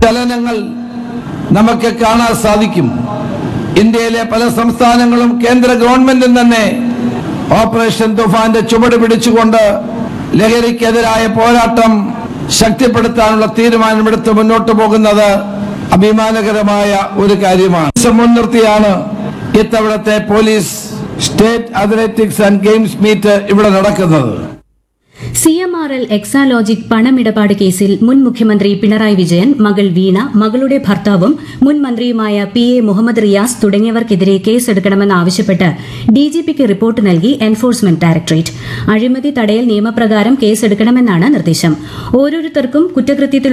ചലനങ്ങൾ നമുക്ക് കാണാൻ സാധിക്കും ഇന്ത്യയിലെ പല സംസ്ഥാനങ്ങളും കേന്ദ്ര ഗവൺമെന്റും തന്നെ ഓപ്പറേഷൻ തുഫാന്റെ ചുവട് പിടിച്ചുകൊണ്ട് ലഹരിക്കെതിരായ പോരാട്ടം ശക്തിപ്പെടുത്താനുള്ള തീരുമാനമെടുത്ത് മുന്നോട്ട് പോകുന്നത് അഭിമാനകരമായ ഒരു കാര്യമാണ് ഇത് മുൻനിർത്തിയാണ് ഇത്തവണത്തെ police state athletics and games meet ഇവിടെ നടക്കുന്നത് C M R L Exalogic പണമിടപാട് കേസിൽ മുൻ മുഖ്യമന്ത്രി പിണറായി വിജയൻ മകൾ വീണ മകളുടെ ഭർത്താവും മുൻ മന്ത്രിയുമായ പി എ മുഹമ്മദ് റിയാസ് തുടങ്ങിയവർക്കെതിരെ കേസെടുക്കണമെന്നാവശ്യപ്പെട്ട് ഡിജിപിക്ക് റിപ്പോർട്ട് നൽകി എൻഫോഴ്സ്മെന്റ് ഡയറക്ടറേറ്റ് അഴിമതി തടയൽ നിയമപ്രകാരം കേസെടുക്കണമെന്നാണ് നിർദ്ദേശം ഓരോരുത്തർക്കും കുറ്റകൃത്യത്തിൽ